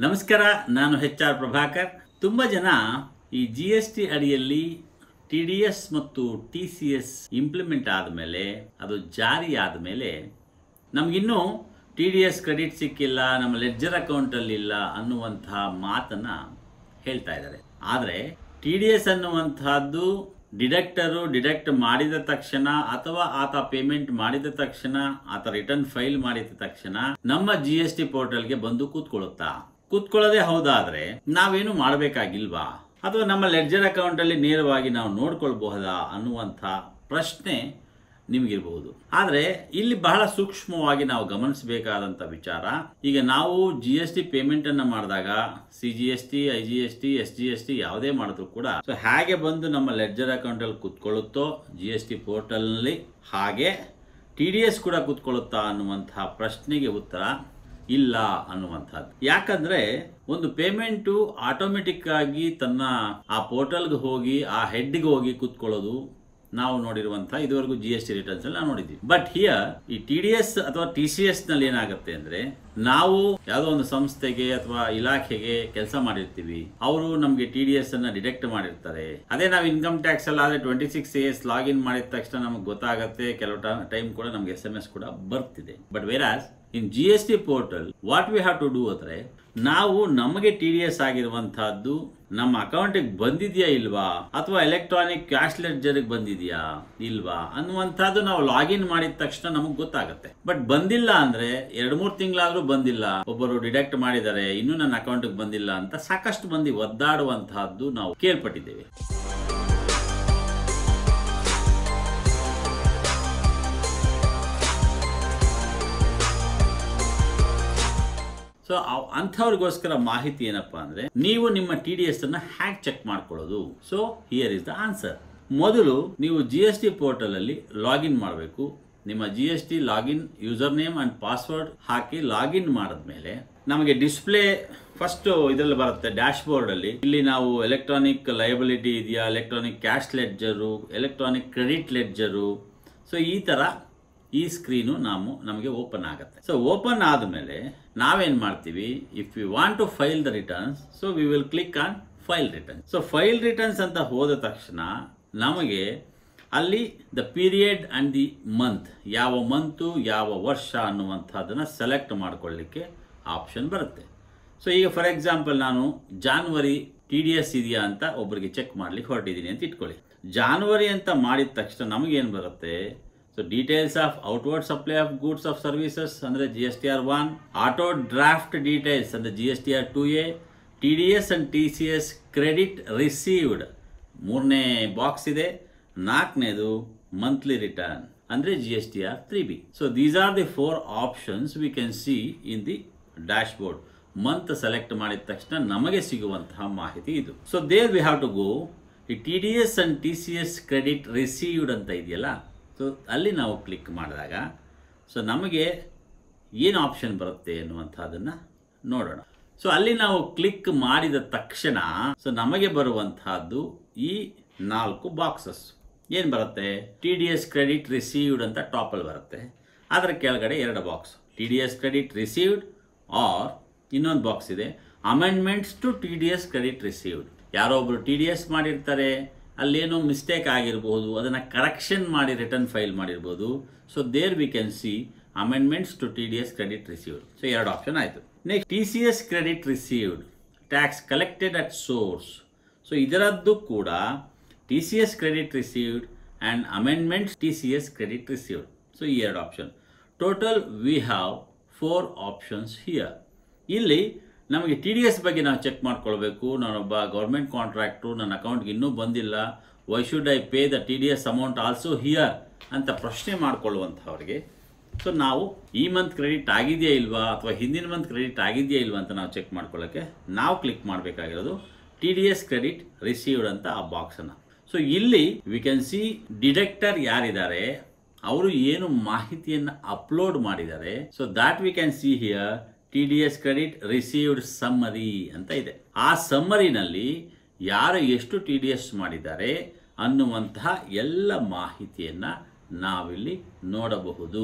ನಮಸ್ಕಾರ ನಾನು H R Prabhakar ತುಂಬ ಜನ ಈ ಜಿ ಎಸ್ ಟಿ ಅಡಿಯಲ್ಲಿ ಟಿ ಡಿ ಎಸ್ ಮತ್ತು ಟಿ ಸಿ ಎಸ್ ಇಂಪ್ಲಿಮೆಂಟ್ ಆದಮೇಲೆ ಅದು ಜಾರಿ ಆದಮೇಲೆ ನಮಗಿನ್ನೂ ಟಿ ಡಿ ಎಸ್ ಕ್ರೆಡಿಟ್ ಸಿಕ್ಕಿಲ್ಲ ನಮ್ಮ ಲೆಡ್ಜರ್ ಅಕೌಂಟಲ್ಲಿ ಇಲ್ಲ ಅನ್ನುವಂತಹ ಮಾತನ್ನು ಹೇಳ್ತಾ ಇದ್ದಾರೆ ಆದರೆ ಟಿ ಡಿ ಎಸ್ ಅನ್ನುವಂತಹದ್ದು ಡಿಡಕ್ಟರು ಡಿಡಕ್ಟ್ ಮಾಡಿದ ತಕ್ಷಣ ಅಥವಾ ಆತ ಪೇಮೆಂಟ್ ಮಾಡಿದ ತಕ್ಷಣ ಆತ ರಿಟರ್ನ್ ಫೈಲ್ ಮಾಡಿದ ತಕ್ಷಣ ನಮ್ಮ ಜಿ ಎಸ್ ಟಿ ಪೋರ್ಟಲ್ಗೆ ಬಂದು ಕೂತ್ಕೊಳ್ಳುತ್ತಾ ಕೂತ್ಕೊಳ್ಳೋದೇ ಹೌದಾದ್ರೆ ನಾವೇನು ಮಾಡಬೇಕಾಗಿಲ್ವಾ ಅಥವಾ ನಮ್ಮ ಲೆಡ್ಜರ್ ಅಕೌಂಟಲ್ಲಿ ನೇರವಾಗಿ ನಾವು ನೋಡ್ಕೊಳ್ಬಹುದಾ ಅನ್ನುವಂಥ ಪ್ರಶ್ನೆ ನಿಮಗಿರಬಹುದು ಆದರೆ ಇಲ್ಲಿ ಬಹಳ ಸೂಕ್ಷ್ಮವಾಗಿ ನಾವು ಗಮನಿಸಬೇಕಾದಂಥ ವಿಚಾರ ಈಗ ನಾವು ಜಿ ಎಸ್ ಟಿ ಪೇಮೆಂಟ್ ಅನ್ನ ಮಾಡಿದಾಗ C G S T I G S T S G S T ಯಾವುದೇ ಮಾಡಿದ್ರು ಕೂಡ ಸೊ ಹೇಗೆ ಬಂದು ನಮ್ಮ ಲೆಡ್ಜರ್ ಅಕೌಂಟ್ ಅಲ್ಲಿ ಕುತ್ಕೊಳ್ಳುತ್ತೋ ಜಿ ಎಸ್ ಟಿ ಪೋರ್ಟಲ್ನಲ್ಲಿ ಹಾಗೆ ಟಿ ಡಿ ಎಸ್ ಕೂಡ ಕುತ್ಕೊಳ್ಳುತ್ತಾ ಅನ್ನುವಂತಹ ಪ್ರಶ್ನೆಗೆ ಉತ್ತರ ಇಲ್ಲ ಅನ್ನುವಂಥದ್ದು ಯಾಕಂದ್ರೆ ಒಂದು ಪೇಮೆಂಟು ಆಟೋಮೆಟಿಕ್ ಆಗಿ ತನ್ನ ಆ ಪೋರ್ಟಲ್ಗೆ ಹೋಗಿ ಆ ಹೆಡ್ಗೆ ಹೋಗಿ ಕುತ್ಕೊಳ್ಳೋದು ನಾವು ನೋಡಿರುವಂತಹ ಇದುವರೆಗೂ ಜಿ ಎಸ್ ಟಿ ರಿಟರ್ನ್ಸ್ ಅಲ್ಲಿ ನಾವು ನೋಡಿದ್ವಿ ಬಟ್ ಹಿಯರ್ ಈ ಟಿ ಡಿ ಎಸ್ ಅಥವಾ ಟಿ ಸಿ ಎಸ್ ನಲ್ಲಿ ಏನಾಗುತ್ತೆ ಅಂದ್ರೆ ನಾವು ಯಾವುದೋ ಒಂದು ಸಂಸ್ಥೆಗೆ ಅಥವಾ ಇಲಾಖೆಗೆ ಕೆಲಸ ಮಾಡಿರ್ತೀವಿ ಅವರು ನಮಗೆ ಟಿ ಡಿ ಎಸ್ ಅನ್ನ ಡಿಡಕ್ಟ್ ಮಾಡಿರ್ತಾರೆ ಅದೇ ನಾವು ಇನ್ಕಮ್ ಟ್ಯಾಕ್ಸ್ ಅಲ್ಲಿ ಆದ್ರೆ ಟ್ವೆಂಟಿ ಸಿಕ್ಸ್ ಎಸ್ ಲಾಗಿನ್ ಮಾಡಿದ ತಕ್ಷಣ ನಮಗೆ ಗೊತ್ತಾಗುತ್ತೆ ಕೆಲವು ಟೈಮ್ ಕೂಡ ನಮ್ಗೆ ಎಸ್ ಎಂ ಎಸ್ ಕೂಡ ಬರ್ತಿದೆ but whereas in G S T portal what we have to do ಅಂದ್ರೆ ನಾವು ನಮಗೆ ಟಿ ಡಿ ಎಸ್ ಆಗಿರುವಂತಹದ್ದು ನಮ್ಮ ಅಕೌಂಟಿಗೆ ಬಂದಿದೆಯಾ ಇಲ್ವಾ ಅಥವಾ ಎಲೆಕ್ಟ್ರಾನಿಕ್ ಕ್ಯಾಶ್ ಲೆಡ್ಜರ್ಗೆ ಬಂದಿದೆಯಾ ಇಲ್ವಾ ಅನ್ನುವಂಥದ್ದು ನಾವು ಲಾಗಿನ್ ಮಾಡಿದ ತಕ್ಷಣ ನಮಗೆ ಗೊತ್ತಾಗುತ್ತೆ ಬಟ್ ಬಂದಿಲ್ಲ ಅಂದ್ರೆ ಎರಡು ಮೂರು ತಿಂಗಳಾದ್ರೂ ಬಂದಿಲ್ಲ ಒಬ್ಬರು ಡಿಡಕ್ಟ್ ಮಾಡಿದ್ದಾರೆ ಇನ್ನೂ ನನ್ನ ಅಕೌಂಟ್ಗೆ ಬಂದಿಲ್ಲ ಅಂತ ಸಾಕಷ್ಟು ಮಂದಿ ಒದ್ದಾಡುವಂತಹದ್ದು ನಾವು ಕೇಳ್ಪಟ್ಟಿದ್ದೇವೆ ಸೊ ಅಂಥವ್ರಿಗೋಸ್ಕರ ಮಾಹಿತಿ ಏನಪ್ಪಾ ಅಂದ್ರೆ ನೀವು ನಿಮ್ಮ ಟಿ ಡಿ ಎಸ್ ಅನ್ನ ಹ್ಯಾಕ್ ಚೆಕ್ ಮಾಡ್ಕೊಳ್ಳೋದು so here is the answer ಮೊದಲು ನೀವು ಜಿ ಎಸ್ ಟಿ ಪೋರ್ಟಲ್ ಅಲ್ಲಿ ಲಾಗಿನ್ ಮಾಡಬೇಕು ನಿಮ್ಮ G S T login user name and password ಹಾಕಿ ಲಾಗಿನ್ ಮಾಡಿದ್ಮೇಲೆ ನಮಗೆ ಡಿಸ್ಪ್ಲೇ ಫಸ್ಟ್ ಇದರಲ್ಲಿ ಬರುತ್ತೆ ಡ್ಯಾಶ್ ಬೋರ್ಡ್ ಅಲ್ಲಿ ಇಲ್ಲಿ ನಾವು ಎಲೆಕ್ಟ್ರಾನಿಕ್ ಲಯಬಿಲಿಟಿ ಇದೆಯಾ electronic cash ledger electronic credit ledger so ಈ ತರ ಈ ಸ್ಕ್ರೀನು ನಾವು ನಮಗೆ ಓಪನ್ ಆಗುತ್ತೆ ಸೊ ಓಪನ್ ಆದಮೇಲೆ ನಾವೇನ್ ಮಾಡ್ತೀವಿ if you want to file the returns so we will click on file returns so file returns ಅಂತ ಹೋದ ತಕ್ಷಣ ನಮಗೆ ಅಲ್ಲಿ the period and the month ಯಾವ ಮಂತು ಯಾವ ವರ್ಷ ಅನ್ನುವಂಥದ್ದನ್ನು ಸೆಲೆಕ್ಟ್ ಮಾಡ್ಕೊಳ್ಳಿಕ್ಕೆ ಆಪ್ಷನ್ ಬರುತ್ತೆ ಸೊ ಈಗ ಫಾರ್ ಎಕ್ಸಾಂಪಲ್ ನಾನು ಜಾನ್ವರಿ ಟಿ ಡಿ ಎಸ್ ಇದೆಯಾ ಅಂತ ಒಬ್ಬರಿಗೆ ಚೆಕ್ ಮಾಡ್ಲಿಕ್ಕೆ ಹೊರಟಿದ್ದೀನಿ ಅಂತ ಇಟ್ಕೊಳ್ಳಿ ಜಾನ್ವರಿ ಅಂತ ಮಾಡಿದ ತಕ್ಷಣ ನಮಗೇನು ಬರುತ್ತೆ so details of outward supply of goods of services ಅಂದರೆ G S T R one auto draft details ಅಂದರೆ G S T R two A T D S and T C S credit received ಮೂರನೇ box ಇದೆ ನಾಲ್ಕನೇದು monthly return ಅಂದರೆ G S T R three B so these are the four options we can see in the dashboard month select ಮಾಡಿದ ತಕ್ಷಣ ನಮಗೆ ಸಿಗುವಂತಹ ಮಾಹಿತಿ ಇದು so there we have to go ಈ T D S and T C S credit received ಅಂತ ಇದೆಯಲ್ಲ so ಅಲ್ಲಿ ನಾವು ಕ್ಲಿಕ್ ಮಾಡಿದಾಗ ಸೊ ನಮಗೆ ಏನು ಆಪ್ಷನ್ ಬರುತ್ತೆ ಅನ್ನುವಂಥದ್ದನ್ನು ನೋಡೋಣ ಸೊ ಅಲ್ಲಿ ನಾವು ಕ್ಲಿಕ್ ಮಾಡಿದ ತಕ್ಷಣ ಸೊ ನಮಗೆ ಬರುವಂತಹದ್ದು ಈ ನಾಲ್ಕು ಬಾಕ್ಸಸ್ ಏನು ಬರುತ್ತೆ T D S credit received ಅಂತ ಟಾಪಲ್ಲಿ ಬರುತ್ತೆ ಅದರ ಕೆಳಗಡೆ ಎರಡು box T D S credit received or ಇನ್ನೊಂದು ಬಾಕ್ಸ್ ಇದೆ amendments to T D S credit received ಯಾರೋ ಒಬ್ರು ಟಿ ಡಿ ಎಸ್ ಮಾಡಿರ್ತಾರೆ ಅಲ್ಲೇನೋ ಮಿಸ್ಟೇಕ್ ಆಗಿರ್ಬೋದು ಅದನ್ನು ಕರೆಕ್ಷನ್ ಮಾಡಿ ರಿಟರ್ನ್ ಫೈಲ್ ಮಾಡಿರ್ಬೋದು so there we can see amendments to T D S credit received so ಎರಡು ಆಪ್ಷನ್ ಆಯಿತು next T C S credit received tax collected at source so ಇದರದ್ದು ಕೂಡ T C S credit received and amendments T C S credit received so ಈ ಎರಡು option total we have four options here ಇಲ್ಲಿ ನಮಗೆ T D S ಬಗ್ಗೆ ನಾವು check ಮಾಡ್ಕೊಳ್ಬೇಕು ನಾನೊಬ್ಬ ಗೌರ್ಮೆಂಟ್ ಕಾಂಟ್ರಾಕ್ಟ್ರು ನನ್ನ ಅಕೌಂಟ್ಗೆ ಇನ್ನೂ ಬಂದಿಲ್ಲ why should I pay the T D S amount also here ಅಂತ ಪ್ರಶ್ನೆ ಮಾಡ್ಕೊಳ್ಳುವಂಥವ್ರಿಗೆ ಸೊ ನಾವು ಈ ಮಂತ್ ಕ್ರೆಡಿಟ್ ಆಗಿದೆಯಾ ಇಲ್ವಾ ಅಥವಾ ಹಿಂದಿನ ಮಂತ್ ಕ್ರೆಡಿಟ್ ಆಗಿದೆಯಾ ಇಲ್ವಾ ಅಂತ ನಾವು ಚೆಕ್ ಮಾಡ್ಕೊಳ್ಳೋಕ್ಕೆ ನಾವು ಕ್ಲಿಕ್ ಮಾಡಬೇಕಾಗಿರೋದು T D S credit received ಅಂತ ಆ ಬಾಕ್ಸನ್ನು ಸೊ ಇಲ್ಲಿ ವಿ ಕ್ಯಾನ್ ಸಿ ಡಿಡಕ್ಟರ್ ಯಾರಿದ್ದಾರೆ ಅವರು ಏನು ಮಾಹಿತಿಯನ್ನು ಅಪ್ಲೋಡ್ ಮಾಡಿದ್ದಾರೆ so that we can see here T D S credit received summary ಅಂತ ಇದೆ ಆ ಸಮ್ಮರಿನಲ್ಲಿ ಯಾರು ಎಷ್ಟು ಟಿ ಡಿ ಎಸ್ ಮಾಡಿದ್ದಾರೆ ಅನ್ನುವಂತಹ ಎಲ್ಲ ಮಾಹಿತಿಯನ್ನ ನಾವಿಲ್ಲಿ ನೋಡಬಹುದು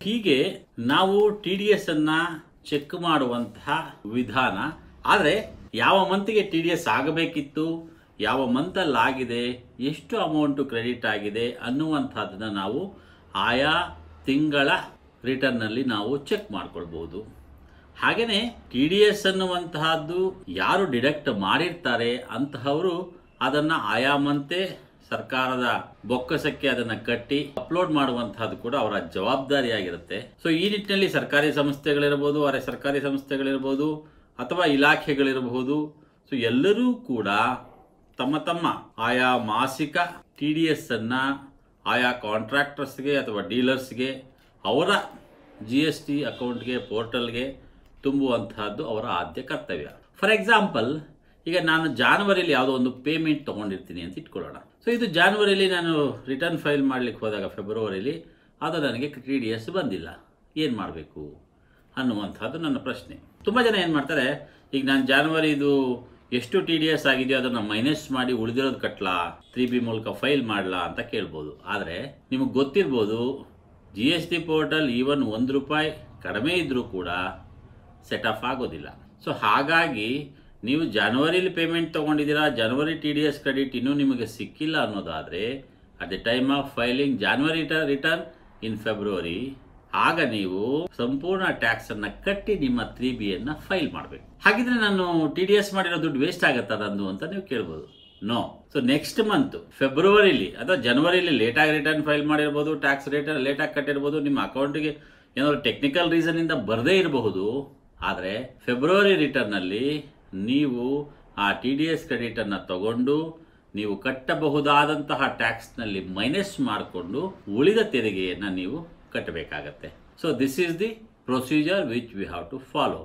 ಹೀಗೆ ನಾವು ಟಿ ಡಿ ಎಸ್ ಅನ್ನ ಚೆಕ್ ಮಾಡುವಂತಹ ವಿಧಾನ ಆದರೆ ಯಾವ ಮಂತ್ಗೆ ಟಿ ಡಿ ಎಸ್ ಆಗಬೇಕಿತ್ತು ಯಾವ ಮಂತಲ್ಲಿ ಆಗಿದೆ ಎಷ್ಟು ಅಮೌಂಟು ಕ್ರೆಡಿಟ್ ಆಗಿದೆ ಅನ್ನುವಂಥದ್ದನ್ನ ನಾವು ಆಯಾ ತಿಂಗಳ ರಿಟರ್ನಲ್ಲಿ ನಾವು ಚೆಕ್ ಮಾಡ್ಕೊಳ್ಬೋದು ಹಾಗೆಯೇ ಟಿ ಡಿ ಎಸ್ ಅನ್ನುವಂತಹದ್ದು ಯಾರು ಡಿಡಕ್ಟ್ ಮಾಡಿರ್ತಾರೆ ಅಂತಹವರು ಅದನ್ನು ಆಯಾ ಮಂತೆ ಸರ್ಕಾರದ ಬೊಕ್ಕಸಕ್ಕೆ ಅದನ್ನು ಕಟ್ಟಿ ಅಪ್ಲೋಡ್ ಮಾಡುವಂತಹದ್ದು ಕೂಡ ಅವರ ಜವಾಬ್ದಾರಿಯಾಗಿರುತ್ತೆ ಸೊ ಈ ನಿಟ್ಟಿನಲ್ಲಿ ಸರ್ಕಾರಿ ಸಂಸ್ಥೆಗಳಿರ್ಬೋದು ಅರೆ ಸರ್ಕಾರಿ ಸಂಸ್ಥೆಗಳಿರ್ಬೋದು ಅಥವಾ ಇಲಾಖೆಗಳಿರಬಹುದು ಸೊ ಎಲ್ಲರೂ ಕೂಡ ತಮ್ಮ ತಮ್ಮ ಆಯಾ ಮಾಸಿಕ ಟಿ ಡಿ ಎಸ್ ಅನ್ನ ಆಯಾ ಕಾಂಟ್ರಾಕ್ಟರ್ಸ್ಗೆ ಅಥವಾ ಡೀಲರ್ಸ್ಗೆ ಅವರ ಜಿ ಎಸ್ ಟಿ ಅಕೌಂಟ್ಗೆ ಪೋರ್ಟಲ್ಗೆ ತುಂಬುವಂತಹದ್ದು ಅವರ ಆದ್ಯ ಕರ್ತವ್ಯ ಫಾರ್ ಎಕ್ಸಾಂಪಲ್ ಈಗ ನಾನು ಜಾನ್ವರಿಲಿ ಯಾವುದೋ ಒಂದು ಪೇಮೆಂಟ್ ತೊಗೊಂಡಿರ್ತೀನಿ ಅಂತ ಇಟ್ಕೊಳ್ಳೋಣ ಸೊ ಇದು ಜಾನ್ವರಿಲಿ ನಾನು ರಿಟರ್ನ್ ಫೈಲ್ ಮಾಡ್ಲಿಕ್ಕೆ ಹೋದಾಗ ಫೆಬ್ರವರಿಲಿ ಅದು ನನಗೆ ಟಿ ಡಿ ಎಸ್ ಬಂದಿಲ್ಲ ಏನು ಮಾಡಬೇಕು ಅನ್ನುವಂಥದ್ದು ನನ್ನ ಪ್ರಶ್ನೆ ತುಂಬ ಜನ ಏನು ಮಾಡ್ತಾರೆ ಈಗ ನಾನು ಜಾನ್ವರಿದು ಎಷ್ಟು ಟಿ ಡಿ ಎಸ್ ಆಗಿದೆಯೋ ಅದನ್ನು ಮೈನಸ್ ಮಾಡಿ ಉಳಿದಿರೋದು ಕಟ್ಲಾ ತ್ರೀ ಬಿ ಮೂಲಕ ಫೈಲ್ ಮಾಡಲಾ ಅಂತ ಕೇಳ್ಬೋದು ಆದರೆ ನಿಮಗೆ ಗೊತ್ತಿರ್ಬೋದು G S T portal even ಒಂದು ರೂಪಾಯಿ ಕಡಿಮೆ ಇದ್ದರೂ ಕೂಡ ಸೆಟ್ ಆಫ್ ಆಗೋದಿಲ್ಲ ಸೊ ಹಾಗಾಗಿ ನೀವು ಜನವರಿಲಿ ಪೇಮೆಂಟ್ ತೊಗೊಂಡಿದ್ದೀರಾ ಜನವರಿ ಟಿ ಡಿ ಎಸ್ ಕ್ರೆಡಿಟ್ ಇನ್ನೂ ನಿಮಗೆ ಸಿಕ್ಕಿಲ್ಲ ಅನ್ನೋದಾದರೆ at the time of filing January return in February ಆಗ ನೀವು ಸಂಪೂರ್ಣ ಟ್ಯಾಕ್ಸ್ ಅನ್ನ ಕಟ್ಟಿ ನಿಮ್ಮ ತ್ರೀ ಬಿ ಅನ್ನ ಫೈಲ್ ಮಾಡಬೇಕು ಹಾಗಿದ್ರೆ ನಾನು ಟಿ ಡಿ ಎಸ್ ಮಾಡಿರೋ ದುಡ್ಡು ವೇಸ್ಟ್ ಆಗತ್ತಾ ನಂದು ಅಂತ ನೀವು ಕೇಳ್ಬೋದು ನೋ ಸೊ ನೆಕ್ಸ್ಟ್ ಮಂತ್ ಫೆಬ್ರವರಿಲಿ ಅಥವಾ ಜನವರಿಲಿ ಲೇಟಾಗಿ ರಿಟರ್ನ್ ಫೈಲ್ ಮಾಡಿರ್ಬೋದು ಟ್ಯಾಕ್ಸ್ ರೇಟ್ ಲೇಟಾಗಿ ಕಟ್ಟಿರ್ಬೋದು ನಿಮ್ಮ ಅಕೌಂಟಿಗೆ ಏನಾದ್ರು ಟೆಕ್ನಿಕಲ್ ರೀಸನ್ ಇಂದ ಬರದೇ ಇರಬಹುದು ಆದರೆ ಫೆಬ್ರವರಿ ರಿಟರ್ನಲ್ಲಿ ನೀವು ಆ ಟಿ ಡಿ ಎಸ್ ಕ್ರೆಡಿಟ್ ಅನ್ನ ತಗೊಂಡು ನೀವು ಕಟ್ಟಬಹುದಾದಂತಹ ಟ್ಯಾಕ್ಸ್ನಲ್ಲಿ ಮೈನಸ್ ಮಾಡಿಕೊಂಡು ಉಳಿದ ತೆರಿಗೆಯನ್ನು ನೀವು ಕಟ್ಟಬೇಕಾಗತ್ತೆ so this is the procedure which we have to follow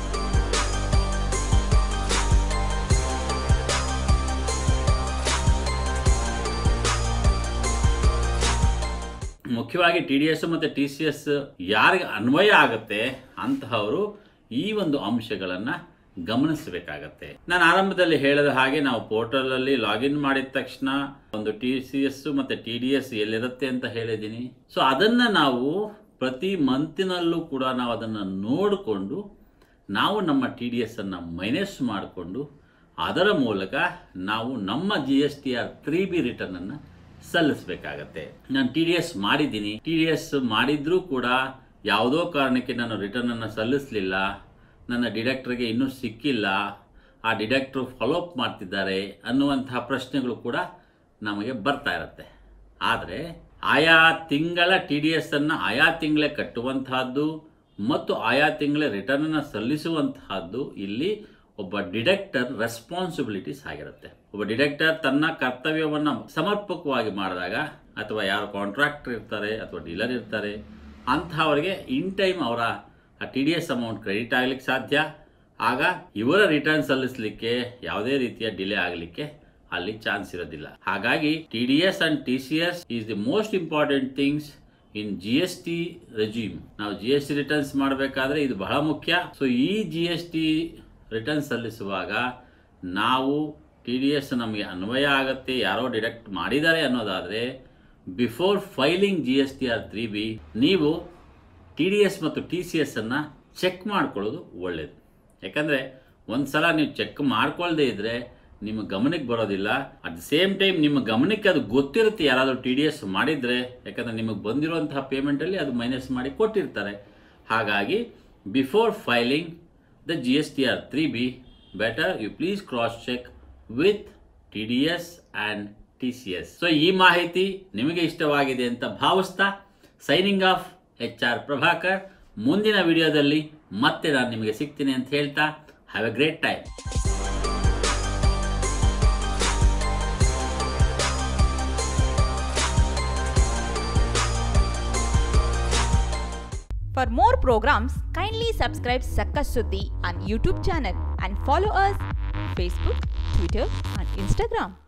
ಮುಖ್ಯವಾಗಿ ಟಿ ಡಿ ಎಸ್ ಮತ್ತು ಟಿ ಸಿ ಎಸ್ ಯಾರಿಗೆ ಅನ್ವಯ ಆಗುತ್ತೆ ಅಂತಹವರು ಈ ಒಂದು ಅಂಶಗಳನ್ನು ಗಮನಿಸಬೇಕಾಗತ್ತೆ ನಾನು ಆರಂಭದಲ್ಲಿ ಹೇಳಿದ ಹಾಗೆ ನಾವು ಪೋರ್ಟಲ್ ಅಲ್ಲಿ ಲಾಗಿನ್ ಮಾಡಿದ ತಕ್ಷಣ ಒಂದು ಟಿ ಸಿ ಎಸ್ ಮತ್ತೆ ಟಿ ಡಿ ಎಸ್ ಎಲ್ಲಿರುತ್ತೆ ಅಂತ ಹೇಳಿದ್ದೀನಿ ಸೊ ಅದನ್ನ ನಾವು ಪ್ರತಿ ಮಂತಿನಲ್ಲೂ ಕೂಡ ನಾವು ಅದನ್ನು ನೋಡಿಕೊಂಡು ನಾವು ನಮ್ಮ ಟಿ ಡಿ ಎಸ್ ಅನ್ನು ಮೈನಸ್ ಮಾಡಿಕೊಂಡು ಅದರ ಮೂಲಕ ನಾವು ನಮ್ಮ G S T R three B return ಅನ್ನು ಸಲ್ಲಿಸಬೇಕಾಗತ್ತೆ ನಾನು ಟಿ ಡಿ ಎಸ್ ಮಾಡಿದ್ದೀನಿ ಟಿ ಡಿ ಎಸ್ ಮಾಡಿದ್ರೂ ಕೂಡ ಯಾವುದೋ ಕಾರಣಕ್ಕೆ ನಾನು ರಿಟರ್ನ್ ಅನ್ನು ಸಲ್ಲಿಸಲಿಲ್ಲ ನನ್ನ ಡಿಡಕ್ಟರ್ಗೆ ಇನ್ನೂ ಸಿಕ್ಕಿಲ್ಲ ಆ ಡಿಡಕ್ಟ್ರು ಫಾಲೋಅಪ್ ಮಾಡ್ತಿದ್ದಾರೆ ಅನ್ನುವಂತಹ ಪ್ರಶ್ನೆಗಳು ಕೂಡ ನಮಗೆ ಬರ್ತಾ ಇರುತ್ತೆ ಆದರೆ ಆಯಾ ತಿಂಗಳ ಟಿ ಡಿ ಎಸ್ ಅನ್ನು ಆಯಾ ತಿಂಗಳೇ ಕಟ್ಟುವಂತಹದ್ದು ಮತ್ತು ಆಯಾ ತಿಂಗಳೇ ರಿಟರ್ನ್ ಅನ್ನು ಸಲ್ಲಿಸುವಂತಹದ್ದು ಇಲ್ಲಿ ಒಬ್ಬ ಡಿಡಕ್ಟರ್ ರೆಸ್ಪಾನ್ಸಿಬಿಲಿಟೀಸ್ ಆಗಿರುತ್ತೆ ಒಬ್ಬ ಡಿಡಕ್ಟರ್ ತನ್ನ ಕರ್ತವ್ಯವನ್ನು ಸಮರ್ಪಕವಾಗಿ ಮಾಡಿದಾಗ ಅಥವಾ ಯಾರು ಕಾಂಟ್ರಾಕ್ಟರ್ ಇರ್ತಾರೆ ಅಥವಾ ಡೀಲರ್ ಇರ್ತಾರೆ ಅಂಥವರಿಗೆ ಇನ್ ಟೈಮ್ ಅವರ ಆ T D S amount credit ಆಗ್ಲಿಕ್ಕೆ ಸಾಧ್ಯ ಆಗ ಇವರ ರಿಟರ್ನ್ ಸಲ್ಲಿಸಲಿಕ್ಕೆ ಯಾವುದೇ ರೀತಿಯ ಡಿಲೇ ಆಗಲಿಕ್ಕೆ ಅಲ್ಲಿ ಚಾನ್ಸ್ ಇರೋದಿಲ್ಲ ಹಾಗಾಗಿ T D S and T C S is the most important things in G S T regime ನಾವು ಜಿ ಎಸ್ ಟಿ ರಿಟರ್ನ್ಸ್ ಮಾಡಬೇಕಾದ್ರೆ ಇದು ಬಹಳ ಮುಖ್ಯ ಸೊ ಈ ಜಿ ಎಸ್ ಟಿ ರಿಟರ್ನ್ ಸಲ್ಲಿಸುವಾಗ ನಾವು ಟಿ ಡಿ ಎಸ್ ನಮಗೆ ಅನ್ವಯ ಆಗುತ್ತೆ ಯಾರೋ ಡಿಡಕ್ಟ್ ಮಾಡಿದ್ದಾರೆ ಅನ್ನೋದಾದರೆ before filing G S T R three B ನೀವು ಟಿ ಡಿ ಎಸ್ ಮತ್ತು ಟಿ ಸಿ ಎಸ್ ಅನ್ನು ಚೆಕ್ ಮಾಡ್ಕೊಳ್ಳೋದು ಒಳ್ಳೆಯದು ಯಾಕಂದರೆ ಒಂದು ಸಲ ನೀವು ಚೆಕ್ ಮಾಡ್ಕೊಳ್ದೇ ಇದ್ದರೆ ನಿಮ್ಮ ಗಮನಕ್ಕೆ ಬರೋದಿಲ್ಲ ಅಟ್ ದ ಸೇಮ್ ಟೈಮ್ ನಿಮ್ಮ ಗಮನಕ್ಕೆ ಅದು ಗೊತ್ತಿರುತ್ತೆ ಯಾರಾದರೂ ಟಿ ಡಿ ಎಸ್ ಮಾಡಿದರೆ ಯಾಕಂದರೆ ನಿಮಗೆ ಬಂದಿರುವಂತಹ ಪೇಮೆಂಟಲ್ಲಿ ಅದು ಮೈನಸ್ ಮಾಡಿ ಕೊಟ್ಟಿರ್ತಾರೆ ಹಾಗಾಗಿ before filing the G S T R three B better you please cross check with T D S and T C S so ಈ ಮಾಹಿತಿ ನಿಮಗೆ ಇಷ್ಟವಾಗಿದೆ ಅಂತ ಭಾವಿಸ್ತಾ signing off H R Prabhakar ಮುಂದಿನ ವಿಡಿಯೋದಲ್ಲಿ ಮತ್ತೆ ನಾನು ನಿಮಗೆ ಸಿಗ್ತೀನಿ ಅಂತ ಹೇಳ್ತಾ have a great time For more programs, kindly subscribe Sakkas Suddhi on YouTube channel and follow us Facebook, Twitter and Instagram.